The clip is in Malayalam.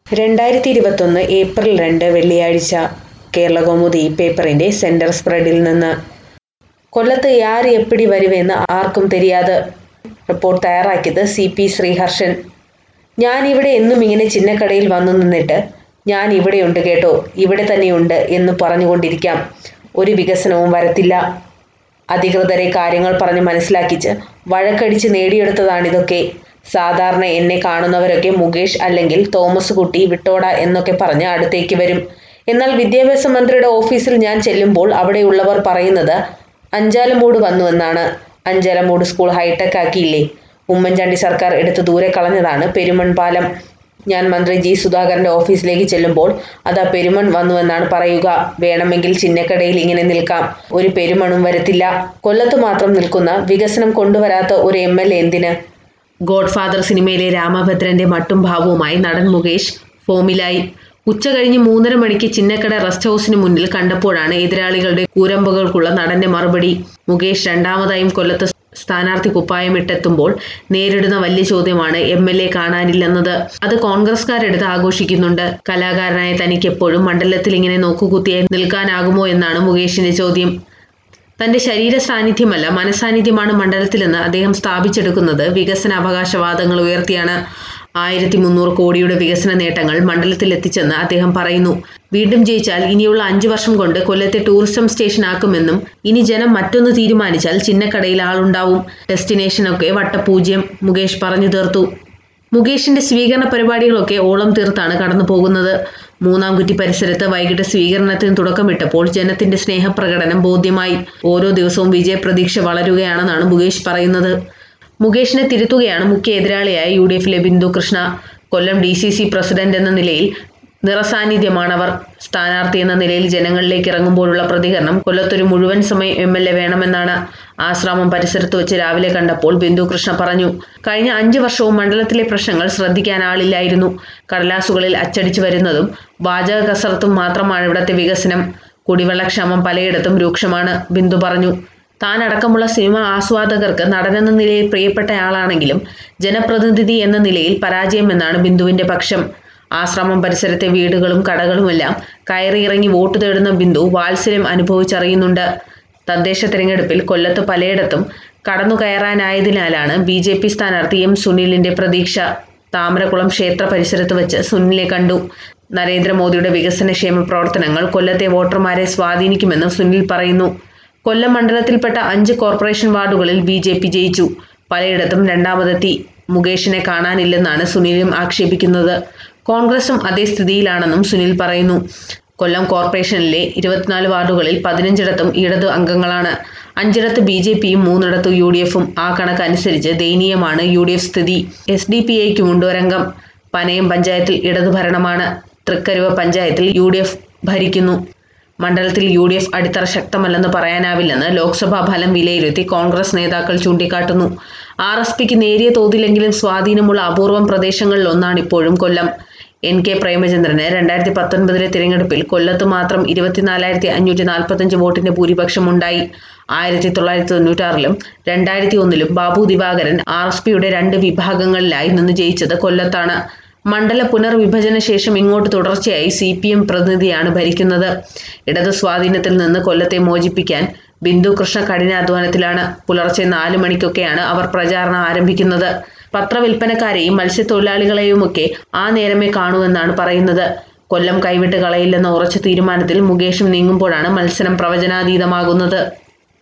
രണ്ടായിരത്തി ഇരുപത്തൊന്ന് ഏപ്രിൽ രണ്ട് വെള്ളിയാഴ്ച കേരളകൗമുദി പേപ്പറിന്റെ സെന്റർ സ്പ്രെഡിൽ നിന്ന് കൊല്ലത്ത് യാര് എപ്പിടി വരുവെന്ന് ആർക്കും தெரியாது റിപ്പോർട്ട് തയ്യാറാക്കിയത് സി പി ശ്രീഹർഷൻ ഞാൻ ഇവിടെ എന്നും ഇങ്ങനെ ചിന്നക്കടയിൽ വന്നു നിന്നിട്ട് ഞാൻ ഇവിടെയുണ്ട് കേട്ടോ ഇവിടെ തന്നെയുണ്ട് എന്ന് പറഞ്ഞുകൊണ്ടിരിക്കാം ഒരു വികസനവും വരത്തില്ല അധികൃതരെ കാര്യങ്ങൾ പറഞ്ഞ് മനസ്സിലാക്കിച്ച് വഴക്കടിച്ച് നേടിയെടുത്തതാണിതൊക്കെ സാധാരണ എന്നെ കാണുന്നവരൊക്കെ മുകേഷ് അല്ലെങ്കിൽ തോമസ് കുട്ടി വിട്ടോട എന്നൊക്കെ പറഞ്ഞ് അടുത്തേക്ക് വരും എന്നാൽ വിദ്യാഭ്യാസ മന്ത്രിയുടെ ഓഫീസിൽ ഞാൻ ചെല്ലുമ്പോൾ അവിടെയുള്ളവർ പറയുന്നത് അഞ്ചാലമൂട് വന്നു എന്നാണ് അഞ്ചാലമൂട് സ്കൂൾ ഹൈടെക് ആക്കിയില്ലേ ഉമ്മൻചാണ്ടി സർക്കാർ എടുത്ത് ദൂരെ കളഞ്ഞതാണ് പെരുമൺ പാലം ഞാൻ മന്ത്രി ജി സുധാകരന്റെ ഓഫീസിലേക്ക് ചെല്ലുമ്പോൾ അതാ പെരുമൺ വന്നുവെന്നാണ് പറയുക വേണമെങ്കിൽ ചിന്നക്കടയിൽ ഇങ്ങനെ നിൽക്കാം ഒരു പെരുമണും വരത്തില്ല കൊല്ലത്ത് മാത്രം നിൽക്കുന്ന വികസനം കൊണ്ടുവരാത്ത ഒരു എം എൽ എ എന്തിന് ഗോഡ്ഫാദർ സിനിമയിലെ രാമഭദ്രന്റെ മട്ടും ഭാവവുമായി നടൻ മുകേഷ് ഫോമിലായി ഉച്ച കഴിഞ്ഞ് മൂന്നര മണിക്ക് ചിന്നക്കട റെസ്റ്റ് ഹൗസിന് മുന്നിൽ കണ്ടപ്പോഴാണ് എതിരാളികളുടെ കൂരമ്പുകൾക്കുള്ള നടന്റെ മറുപടി മുകേഷ് രണ്ടാമതായും കൊല്ലത്ത് സ്ഥാനാർത്ഥി കുപ്പായമിട്ടെത്തുമ്പോൾ നേരിടുന്ന വലിയ ചോദ്യമാണ് എം എൽ എ കാണാനില്ലെന്നത് അത് കോൺഗ്രസ്കാരെടുത്ത് ആഘോഷിക്കുന്നുണ്ട് കലാകാരനായ തനിക്ക് എപ്പോഴും മണ്ഡലത്തിൽ ഇങ്ങനെ നോക്കുകുത്തിയായി നിൽക്കാനാകുമോ എന്നാണ് മുകേഷിന്റെ ചോദ്യം തന്റെ ശരീര സാന്നിധ്യമല്ല മനസാന്നിധ്യമാണ് മണ്ഡലത്തിലെന്ന് അദ്ദേഹം സ്ഥാപിച്ചെടുക്കുന്നത് വികസന അവകാശവാദങ്ങൾ ഉയർത്തിയാണ് ആയിരത്തി മുന്നൂറ് കോടിയുടെ വികസന നേട്ടങ്ങൾ മണ്ഡലത്തിൽ എത്തിച്ചെന്ന് അദ്ദേഹം പറയുന്നു വീണ്ടും ജയിച്ചാൽ ഇനിയുള്ള അഞ്ചു വർഷം കൊണ്ട് കൊല്ലത്തെ ടൂറിസം സ്റ്റേഷൻ ആക്കുമെന്നും ഇനി ജനം മറ്റൊന്ന് തീരുമാനിച്ചാൽ ചിന്നക്കടയിൽ ആളുണ്ടാവും ഡെസ്റ്റിനേഷനൊക്കെ വട്ടപൂജ്യം മുകേഷ് പറഞ്ഞു തീർത്തു മുകേഷിന്റെ സ്വീകരണ പരിപാടികളൊക്കെ ഓളം തീർത്താണ് കടന്നു പോകുന്നത് മൂന്നാംകുറ്റി പരിസരത്ത് വൈകിട്ട് സ്വീകരണത്തിന് തുടക്കമിട്ടപ്പോൾ ജനത്തിന്റെ സ്നേഹപ്രകടനം ബോധ്യമായി ഓരോ ദിവസവും വിജയപ്രതീക്ഷ വളരുകയാണെന്നാണ് മുകേഷ് പറയുന്നത് മുകേഷിനെ തിരുത്തുകയാണ് മുഖ്യ എതിരാളിയായ യു ഡി എഫിലെ Bindu Krishna Kollam D C C president എന്ന നിലയിൽ നിറസാന്നിധ്യമാണവർ സ്ഥാനാർത്ഥി എന്ന നിലയിൽ ജനങ്ങളിലേക്ക് ഇറങ്ങുമ്പോഴുള്ള പ്രതികരണം കൊല്ലത്തൊരു മുഴുവൻ സമയം എം എൽ എ വേണമെന്നാണ് ആശ്രാമം പരിസരത്ത് വെച്ച് രാവിലെ കണ്ടപ്പോൾ ബിന്ദു കൃഷ്ണ പറഞ്ഞു കഴിഞ്ഞ അഞ്ചു വർഷവും മണ്ഡലത്തിലെ പ്രശ്നങ്ങൾ ശ്രദ്ധിക്കാൻ ആളില്ലായിരുന്നു കടലാസുകളിൽ അച്ചടിച്ചു വരുന്നതും വാചക കസരത്തും മാത്രമാണ് ഇവിടത്തെ വികസനം കുടിവെള്ളക്ഷാമം പലയിടത്തും രൂക്ഷമാണ് ബിന്ദു പറഞ്ഞു താൻ അടക്കമുള്ള സിനിമ ആസ്വാദകർക്ക് നടനെന്ന നിലയിൽ പ്രിയപ്പെട്ടയാളാണെങ്കിലും ജനപ്രതിനിധി എന്ന നിലയിൽ പരാജയമെന്നാണ് ബിന്ദുവിന്റെ പക്ഷം ആശ്രമം പരിസരത്തെ വീടുകളും കടകളുമെല്ലാം കയറിയിറങ്ങി വോട്ട് തേടുന്ന ബിന്ദു വാത്സല്യം അനുഭവിച്ചറിയുന്നുണ്ട് തദ്ദേശ തിരഞ്ഞെടുപ്പിൽ കൊല്ലത്ത് പലയിടത്തും കടന്നു കയറാനായതിനാലാണ് ബി ജെ പി സ്ഥാനാർത്ഥി എം സുനിലിന്റെ പ്രതീക്ഷ താമരക്കുളം ക്ഷേത്ര പരിസരത്ത് വെച്ച് സുനിലിനെ കണ്ടു നരേന്ദ്രമോദിയുടെ വികസനക്ഷേമ പ്രവർത്തനങ്ങൾ കൊല്ലത്തെ വോട്ടർമാരെ സ്വാധീനിക്കുമെന്ന് സുനിൽ പറയുന്നു കൊല്ലം മണ്ഡലത്തിൽപ്പെട്ട അഞ്ച് കോർപ്പറേഷൻ വാർഡുകളിൽ ബി ജെ പി ജയിച്ചു പലയിടത്തും രണ്ടാമതെത്തി മുകേഷിനെ കാണാനില്ലെന്നാണ് സുനിലും ആക്ഷേപിക്കുന്നത് കോൺഗ്രസും അതേ സ്ഥിതിയിലാണെന്നും സുനിൽ പറയുന്നു കൊല്ലം കോർപ്പറേഷനിലെ ഇരുപത്തിനാല് വാർഡുകളിൽ പതിനഞ്ചിടത്തും ഇടതു അംഗങ്ങളാണ് അഞ്ചിടത്ത് ബി ജെ പിയും മൂന്നിടത്ത് യു ഡി എഫും ആ കണക്കനുസരിച്ച് ദയനീയമാണ് യു ഡി എഫ് സ്ഥിതി എസ് ഡി പി ഐക്കുമുണ്ട് ഒരംഗം പനയം പഞ്ചായത്തിൽ ഇടതു ഭരണമാണ് തൃക്കരുവ പഞ്ചായത്തിൽ യു ഡി എഫ് ഭരിക്കുന്നു മണ്ഡലത്തിൽ യു ഡി എഫ് അടിത്തറ ശക്തമല്ലെന്ന് പറയാനാവില്ലെന്ന് ലോക്സഭാ ഫലം വിലയിരുത്തി കോൺഗ്രസ് നേതാക്കൾ ചൂണ്ടിക്കാട്ടുന്നു ആർ എസ് പിക്ക് നേരിയ തോതിലെങ്കിലും സ്വാധീനമുള്ള അപൂർവം പ്രദേശങ്ങളിലൊന്നാണ് ഇപ്പോഴും കൊല്ലം എൻ കെ പ്രേമചന്ദ്രന് രണ്ടായിരത്തി പത്തൊൻപതിലെ തിരഞ്ഞെടുപ്പിൽ കൊല്ലത്ത് മാത്രം ഇരുപത്തിനാലായിരത്തി അഞ്ഞൂറ്റി നാൽപ്പത്തഞ്ച് വോട്ടിന്റെ ഭൂരിപക്ഷമുണ്ടായി ആയിരത്തി തൊള്ളായിരത്തി തൊണ്ണൂറ്റാറിലും രണ്ടായിരത്തി ഒന്നിലും ബാബു ദിവാകരൻ ആർ എസ് പിയുടെ രണ്ട് വിഭാഗങ്ങളിലായി നിന്ന് ജയിച്ചത് കൊല്ലത്താണ് മണ്ഡല പുനർവിഭജന ശേഷം ഇങ്ങോട്ട് തുടർച്ചയായി സി പി എം പ്രതിനിധിയാണ് ഭരിക്കുന്നത് ഇടതു സ്വാധീനത്തിൽ നിന്ന് കൊല്ലത്തെ മോചിപ്പിക്കാൻ ബിന്ദു കൃഷ്ണ കഠിനാധ്വാനത്തിലാണ് പുലർച്ചെ നാലു മണിക്കൊക്കെയാണ് അവർ പ്രചാരണം ആരംഭിക്കുന്നത് പത്രവിൽപ്പനക്കാരെയും മത്സ്യത്തൊഴിലാളികളെയുമൊക്കെ ആ നേരമേ കാണുമെന്നാണ് പറയുന്നത് കൊല്ലം കൈവിട്ട് കളയില്ലെന്ന ഉറച്ച തീരുമാനത്തിൽ മുകേഷും നീങ്ങുമ്പോഴാണ് മത്സരം പ്രവചനാതീതമാകുന്നത്